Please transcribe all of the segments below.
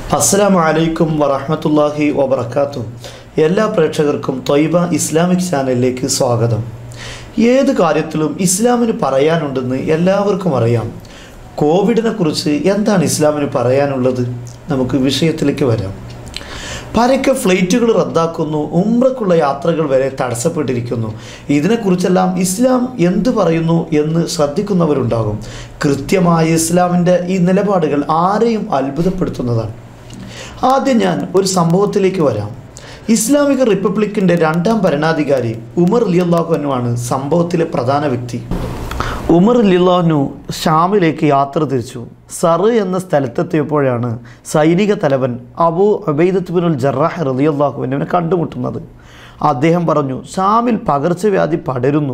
അസ്സലാമു അലൈക്കും വറഹമത്തല്ലാഹി വബർക്കാത്തു എല്ലാ പ്രേക്ഷകർക്കും തൊയ്ബ ഇസ്ലാമിക് ചാനലിലേക്ക് സ്വാഗതം ഏത് കാര്യത്തിലും ഇസ്ലാമിന് പറയാനുണ്ടെന്ന് എല്ലാവർക്കും അറിയാം കോവിഡിനെ കുറിച്ച് എന്താണ് ഇസ്ലാമിന് പറയാനുള്ളത് നമുക്ക് വിഷയത്തിലേക്ക് വരാം പരക്കെ ഫ്ലൈറ്റുകൾ റദ്ദാക്കുന്നു ഉംറക്കുള്ള യാത്രകൾ വരെ തടസ്സപ്പെട്ടിരിക്കുന്നു ഇതിനെക്കുറിച്ചെല്ലാം ഇസ്ലാം എന്ത് പറയുന്നു എന്ന് ശ്രദ്ധിക്കുന്നവരുണ്ടാകും കൃത്യമായ ഇസ്ലാമിൻ്റെ ഈ നിലപാടുകൾ ആരെയും അത്ഭുതപ്പെടുത്തുന്നതാണ് ആദ്യം ഞാൻ ഒരു സംഭവത്തിലേക്ക് വരാം ഇസ്ലാമിക റിപ്പബ്ലിക്കിൻ്റെ രണ്ടാം ഭരണാധികാരി ഉമർ അലിയല്ലാഹുനുമാണ് സംഭവത്തിലെ പ്രധാന വ്യക്തി ഉമർ അലിയല്ലാഹുനു ഷാമിലേക്ക് യാത്ര തിരിച്ചു സറ് എന്ന സ്ഥലത്തെത്തിയപ്പോഴാണ് സൈനിക തലവൻ അബു അബൈദത്തുബിനുൽ ജറാഹ് റലിയല്ലാഹുവിനെ കണ്ടുമുട്ടുന്നത് അദ്ദേഹം പറഞ്ഞു ഷാമിൽ പകർച്ചവ്യാധി പടരുന്നു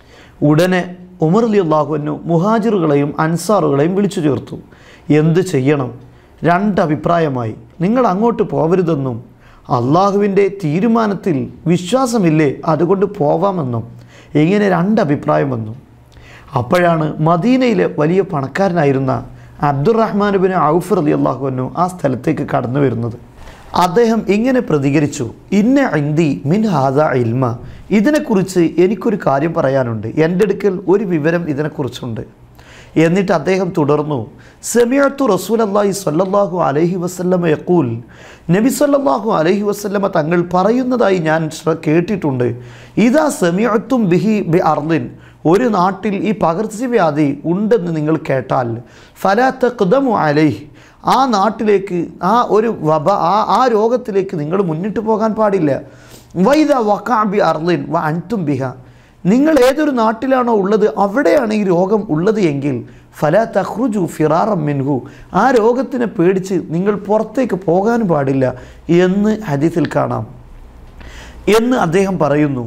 ഉടനെ ഉമർ അലി അള്ളാഹുവിനു മുഹാജിറുകളെയും അൻസാറുകളെയും വിളിച്ചു ചേർത്തു എന്ത് ചെയ്യണം രണ്ട് അഭിപ്രായമായി നിങ്ങൾ അങ്ങോട്ട് പോവരുതെന്നും അള്ളാഹുവിൻ്റെ തീരുമാനത്തിൽ വിശ്വാസമില്ലേ അതുകൊണ്ട് പോവാമെന്നും ഇങ്ങനെ രണ്ട് അഭിപ്രായം വന്നു അപ്പോഴാണ് മദീനയിലെ വലിയ പണക്കാരനായിരുന്ന അബ്ദുറഹ്മാൻ ബിൻ ഔഫ് അലി അള്ളാഹുവിനു ആ സ്ഥലത്തേക്ക് കടന്നു വരുന്നത് അദ്ദേഹം ഇങ്ങനെ പ്രതികരിച്ചു ഇന്ന ഇന്ദി മിൻ ഹാദ ഇൽമ ഇതിനെക്കുറിച്ച് എനിക്കൊരു കാര്യം പറയാനുണ്ട് എൻ്റെ അടുക്കൽ ഒരു വിവരം ഇതിനെക്കുറിച്ചുണ്ട് എന്നിട്ട് അദ്ദേഹം തുടർന്നു സെമിയത്തു റസൂൽ അള്ളാഹി സല്ലാഹു അലഹി വസ്ല്ലമ യക്കൂൽ നബി സല്ലാഹു അലഹി വസ്ല്ലമ തങ്ങൾ പറയുന്നതായി ഞാൻ ശ്ര- കേട്ടിട്ടുണ്ട് ഇതാ സെമിയത്തും ബിഹി ബി അർദിൻ ഒരു നാട്ടിൽ ഈ പകർച്ചവ്യാധി ഉണ്ടെന്ന് നിങ്ങൾ കേട്ടാൽ ഫലാത്ത കുദമു അലൈഹ് ആ നാട്ടിലേക്ക് ആ ഒരു വബ ആ ആ രോഗത്തിലേക്ക് നിങ്ങൾ മുന്നിട്ട് പോകാൻ പാടില്ല വൈദ വക്കാബി അർലിൻ വ അൻതും ബിഹ നിങ്ങൾ ഏതൊരു നാട്ടിലാണോ ഉള്ളത് അവിടെയാണ് ഈ രോഗം ഉള്ളത് എങ്കിൽ ഫല തഹ്റുജു ഫിറാറം മിൻഹു ആ രോഗത്തിനെ പേടിച്ച് നിങ്ങൾ പുറത്തേക്ക് പോകാൻ പാടില്ല എന്ന് ഹദീസിൽ കാണാം എന്ന് അദ്ദേഹം പറയുന്നു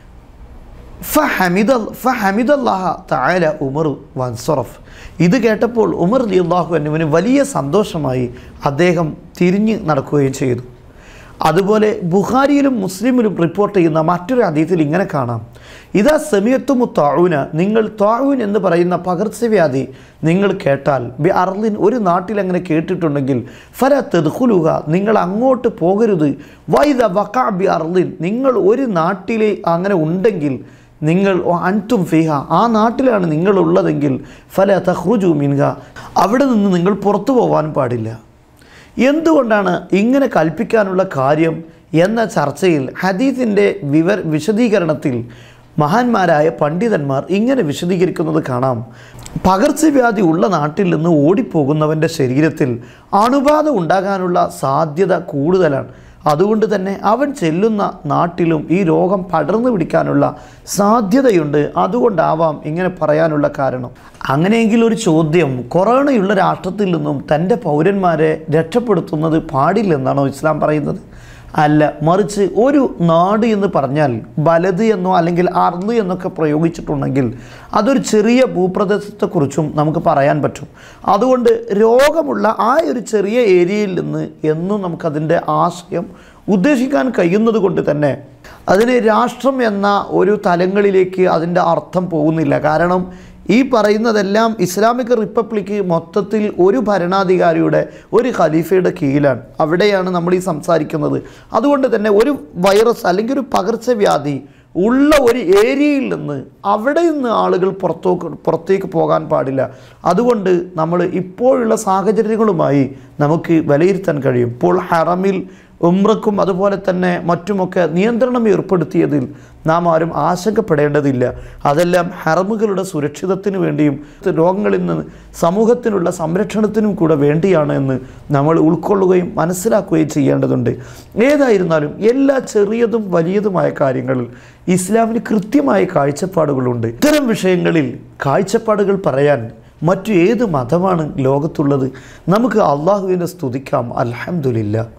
ഫഹമിദ ഫഹമിദല്ലാഹ തആല ഉമർ വൻസറഫ് ഇത് കേട്ടപ്പോൾ ഉമർ അള്ളാഹു എന്നിവന് വലിയ സന്തോഷമായി അദ്ദേഹം തിരിഞ്ഞ് നടക്കുകയും ചെയ്തു അതുപോലെ ബുഖാരിയിലും മുസ്ലിമിലും റിപ്പോർട്ട് ചെയ്യുന്ന മറ്റൊരു അതീതിൽ ഇങ്ങനെ കാണാം ഇതാ സമയത്തുമു താഴൂന നിങ്ങൾ താഴൂൻ എന്ന് പറയുന്ന പകർച്ചവ്യാധി നിങ്ങൾ കേട്ടാൽ ബി അർലിൻ ഒരു നാട്ടിൽ അങ്ങനെ കേട്ടിട്ടുണ്ടെങ്കിൽ ഫല തെതുഹുലുക നിങ്ങൾ അങ്ങോട്ട് പോകരുത് വൈദ വക്കാ ബി അർലിൻ നിങ്ങൾ ഒരു നാട്ടിലെ അങ്ങനെ ഉണ്ടെങ്കിൽ നിങ്ങൾ അൻതും ഫിഹ ആ നാട്ടിലാണ് നിങ്ങൾ ഉള്ളതെങ്കിൽ ഫല തഹ്റുജു മിൻഹ അവിടെ നിന്ന് നിങ്ങൾ പുറത്തു പോകാൻ പാടില്ല എന്തുകൊണ്ടാണ് ഇങ്ങനെ കൽപ്പിക്കാനുള്ള കാര്യം എന്ന ചർച്ചയിൽ ഹദീസിൻ്റെ വിവര വിശദീകരണത്തിൽ മഹാന്മാരായ പണ്ഡിതന്മാർ ഇങ്ങനെ വിശദീകരിക്കുന്നത് കാണാം പകർച്ചവ്യാധി ഉള്ള നാട്ടിൽ നിന്ന് ഓടിപ്പോകുന്നവൻ്റെ ശരീരത്തിൽ അണുബാധ ഉണ്ടാകാനുള്ള സാധ്യത കൂടുതലാണ് അതുകൊണ്ട് തന്നെ അവൻ ചെല്ലുന്ന നാട്ടിലും ഈ രോഗം പടർന്നു പിടിക്കാനുള്ള സാധ്യതയുണ്ട് അതുകൊണ്ടാവാം ഇങ്ങനെ പറയാനുള്ള കാരണം അങ്ങനെയെങ്കിൽ ഒരു ചോദ്യം കൊറോണയുള്ള രാഷ്ട്രത്തിൽ നിന്നും തൻ്റെ പൗരന്മാരെ രക്ഷപ്പെടുത്തുന്നത് പാടില്ലെന്നാണോ ഇസ്ലാം പറയുന്നത് അല്ല മറിച്ച് ഒരു നാട് എന്ന് പറഞ്ഞാൽ വലത് എന്നോ അല്ലെങ്കിൽ അർന്ന് എന്നൊക്കെ പ്രയോഗിച്ചിട്ടുണ്ടെങ്കിൽ അതൊരു ചെറിയ ഭൂപ്രദേശത്തെക്കുറിച്ചും നമുക്ക് പറയാൻ പറ്റും അതുകൊണ്ട് രോഗമുള്ള ആ ഒരു ചെറിയ ഏരിയയിൽ നിന്ന് എന്നും നമുക്കതിൻ്റെ ആശയം ഉദ്ദേശിക്കാൻ കഴിയുന്നത് കൊണ്ട് തന്നെ അതിന് രാഷ്ട്രം എന്ന ഒരു തലങ്ങളിലേക്ക് അതിൻ്റെ അർത്ഥം പോകുന്നില്ല കാരണം ഈ പറയുന്നതെല്ലാം ഇസ്ലാമിക് റിപ്പബ്ലിക്ക് മൊത്തത്തിൽ ഒരു ഭരണാധികാരിയുടെ ഒരു ഖലീഫയുടെ കീഴിലാണ് അവിടെയാണ് നമ്മൾ ഈ സംസാരിക്കുന്നത് അതുകൊണ്ട് തന്നെ ഒരു വൈറസ് അല്ലെങ്കിൽ ഒരു പകർച്ചവ്യാധി ഉള്ള ഒരു ഏരിയയിൽ നിന്ന് അവിടെ നിന്ന് ആളുകൾ പുറത്തോക്ക് പുറത്തേക്ക് പോകാൻ പാടില്ല അതുകൊണ്ട് നമ്മൾ ഇപ്പോഴുള്ള സാഹചര്യങ്ങളുമായി നമുക്ക് വിലയിരുത്താൻ കഴിയും ഇപ്പോൾ ഹറമിൽ ഉമ്രക്കും അതുപോലെ തന്നെ മറ്റുമൊക്കെ നിയന്ത്രണം ഏർപ്പെടുത്തിയതിൽ നാം ആരും ആശങ്കപ്പെടേണ്ടതില്ല അതെല്ലാം ഹറമുകളുടെ സുരക്ഷിതത്തിന് വേണ്ടിയും രോഗങ്ങളിൽ നിന്ന് സമൂഹത്തിനുള്ള സംരക്ഷണത്തിനും കൂടെ വേണ്ടിയാണ് എന്ന് നമ്മൾ ഉൾക്കൊള്ളുകയും മനസ്സിലാക്കുകയും ചെയ്യേണ്ടതുണ്ട് ഏതായിരുന്നാലും എല്ലാ ചെറിയതും വലിയതുമായ കാര്യങ്ങളിൽ ഇസ്ലാമിന് കൃത്യമായ കാഴ്ചപ്പാടുകളുണ്ട് ഇത്തരം വിഷയങ്ങളിൽ കാഴ്ചപ്പാടുകൾ പറയാൻ മറ്റു ഏത് മതമാണ് ലോകത്തുള്ളത് നമുക്ക് അള്ളാഹുവിനെ സ്തുതിക്കാം അൽഹംദുലില്ല